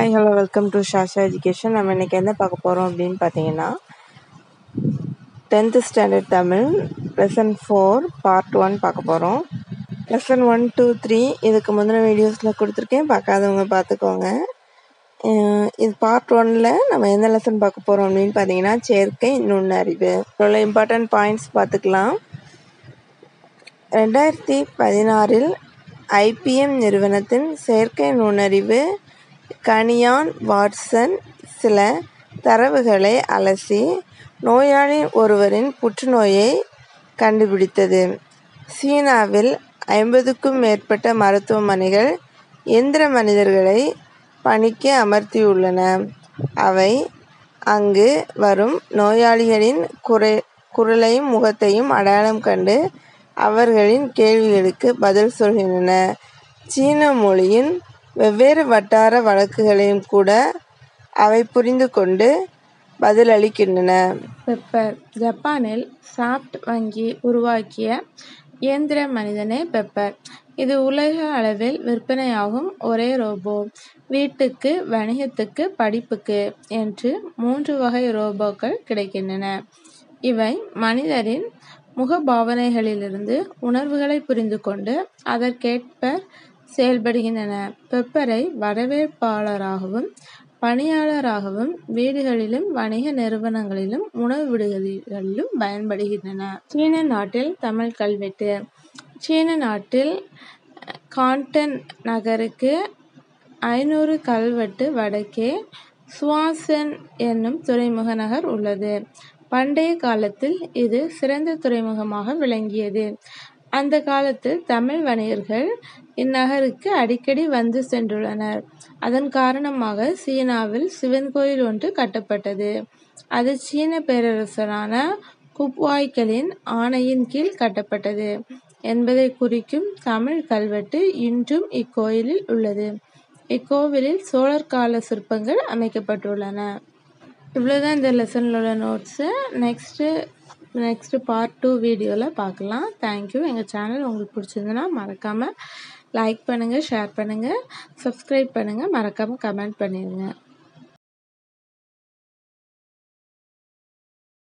hi hello welcome to Shasha education நம்ம இன்றைக்கி என்ன பார்க்க போகிறோம் அப்படின்னு பார்த்தீங்கன்னா tenth standard Tamil lesson four part one பார்க்க போகிறோம் லெசன் ஒன் டூ த்ரீ இதுக்கு முந்தின வீடியோஸில் கொடுத்துருக்கேன் பார்க்காதவங்க பார்த்துக்கோங்க அஹ் இது பார்ட் ஒன்னில் நம்ம எந்த லெசன் பார்க்க போகிறோம் அப்படின்னு பார்த்தீங்கன்னா சேர்க்கை நுண்ணறிவு இவ்வளோ இம்பார்ட்டன்ட் பாயிண்ட்ஸ் பார்த்துக்கலாம் ரெண்டாயிரத்தி பதினாறில் ஐபிஎம் நிறுவனத்தின் செயற்கை நுண்ணறிவு கனியான் வாட்சன் சில தரவுகளை அலசி நோயாளி ஒருவரின் புற்றுநோயை கண்டுபிடித்தது சீனாவில் ஐம்பதுக்கும் மேற்பட்ட மருத்துவமனைகள் எந்திர மனிதர்களை பணிக்கு அமர்த்தியுள்ளன அவை அங்கு வரும் நோயாளிகளின் குறை குரலையும் முகத்தையும் அடையாளம் கண்டு அவர்களின் கேள்விகளுக்கு பதில் சொல்கின்றன சீன மொழியின் வெவ்வேறு வட்டார வழக்குகளையும் கூட அவை புரிந்து கொண்டு பதிலளிக்கின்றன பெப்பர் ஜப்பானில் சாஃப்ட் வங்கி உருவாக்கிய இயந்திர மனிதனே பெப்பர் இது உலக அளவில் விற்பனையாகும் ஒரே ரோபோ வீட்டுக்கு வணிகத்துக்கு படிப்புக்கு என்று மூன்று வகை ரோபோக்கள் கிடைக்கின்றன இவை மனிதரின் முகபாவனைகளிலிருந்து உணர்வுகளை புரிந்து கொண்டு அதற்கேற்ப செயல்படுகின்றன பெப்பரை வரவேற்பாளராகவும் பணியாளராகவும் வீடுகளிலும் வணிக நிறுவனங்களிலும் உணவு விடுதிகளிலும் பயன்படுகின்றன சீன நாட்டில் தமிழ் கல்வெட்டு சீன நாட்டில் கான்டன் நகருக்கு ஐநூறு கல்வெட்டு வடக்கே சுவாசன் என்னும் துறைமுக நகர் உள்ளது பண்டைய காலத்தில் இது சிறந்த துறைமுகமாக விளங்கியது அந்த காலத்தில் தமிழ் வணிகர்கள் இந்நகருக்கு அடிக்கடி வந்து சென்றுள்ளனர் அதன் காரணமாக சீனாவில் சிவன் கோயில் ஒன்று கட்டப்பட்டது அது சீன பேரரசரான குப்வாய்களின் ஆணையின் கீழ் கட்டப்பட்டது என்பதை குறிக்கும் தமிழ் கல்வெட்டு இன்றும் இக்கோயிலில் உள்ளது இக்கோவிலில் சோழர் கால சிற்பங்கள் அமைக்கப்பட்டுள்ளன இவ்வளோதான் இந்த லெசனில் உள்ள notes next next part two வீடியோவில் பார்க்கலாம் தேங்க்யூ எங்கள் சேனல் உங்களுக்கு பிடிச்சிருந்துன்னா மறக்காமல் லைக் பண்ணுங்கள் ஷேர் பண்ணுங்கள் சப்ஸ்கிரைப் பண்ணுங்கள் மறக்காமல் கமெண்ட் பண்ணிடுங்க